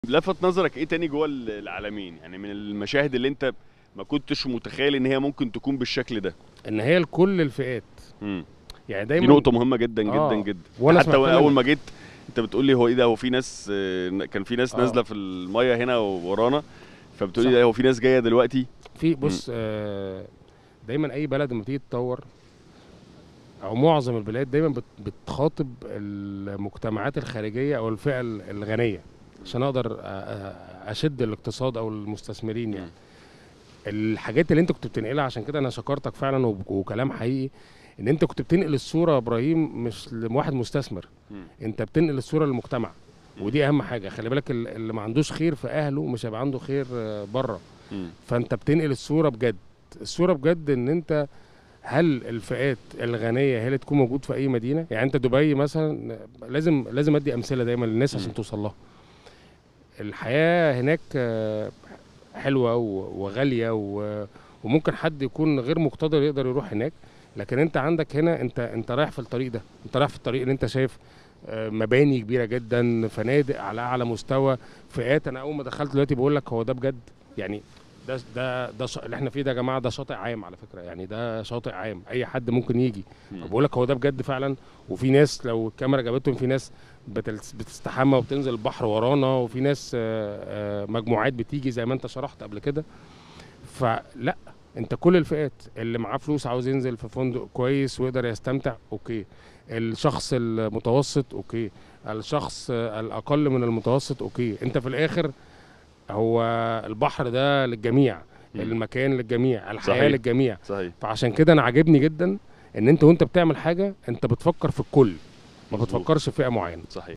لفت نظرك ايه تاني جوه ال- العالمين يعني من المشاهد اللي انت ما كنتش متخيل ان هي ممكن تكون بالشكل ده ان هي لكل الفئات مم. يعني دي دايما نقطة مهمة جدا جدا آه. جدا وانا حتى سمعتها اول من- ما جيت انت بتقول لي هو ايه ده هو في ناس آه، كان في ناس آه. نازلة في المية هنا ورانا فبتقول لي صح. ده هو في ناس جاية دلوقتي في بص آه دايما اي بلد لما تيجي تطور او معظم البلاد دايما بت- بتخاطب المجتمعات الخارجيه او الفئه ال- الغنيه عشان اقدر أ- أ- اشد الاقتصاد او المستثمرين يعني مم. الحاجات اللي انت كنت بتنقلها عشان كده انا شكرتك فعلا وب- وكلام حقيقي ان انت كنت بتنقل الصوره يا ابراهيم مش لواحد مستثمر مم. انت بتنقل الصوره للمجتمع مم. ودي اهم حاجه خلي بالك ال- اللي ما عندوش خير في اهله مش هيبقى عنده خير آه، بره مم. فانت بتنقل الصوره بجد الصوره بجد ان انت هل الفئات الغنيه هي اللي تكون موجود في اي مدينه يعني انت دبي مثلا لازم لازم ادي امثله دايما للناس مم. عشان توصل لها الحياه هناك آه، حلوه و- وغاليه و- وممكن حد يكون غير مقتدر يقدر يروح هناك لكن انت عندك هنا انت انت رايح في الطريق ده انت رايح في الطريق اللي انت شايف آه، مباني كبيره جدا فنادق على اعلى مستوى فئات انا اول ما دخلت دلوقتي بقول لك هو ده بجد يعني ده ده ده ش... اللي احنا فيه ده يا جماعه ده شاطئ عام على فكره يعني ده شاطئ عام اي حد ممكن يجي مم. بقول لك هو ده بجد فعلا وفي ناس لو الكاميرا جابتهم في ناس بتلس- بتستحمى وبتنزل البحر ورانا وفي ناس آه، آه، مجموعات بتيجي زي ما انت شرحت قبل كده فلا انت كل الفئات اللي معاه فلوس عاوز ينزل في فندق كويس ويقدر يستمتع اوكي الشخص المتوسط اوكي الشخص آه، الاقل من المتوسط اوكي انت في الاخر هو البحر ده للجميع مم. المكان للجميع الحياه صحيح. للجميع صحيح فعشان كده انا عاجبني جدا ان انت وانت بتعمل حاجه انت بتفكر في الكل ما مظبوط. بتفكرش في فئه معينه صحيح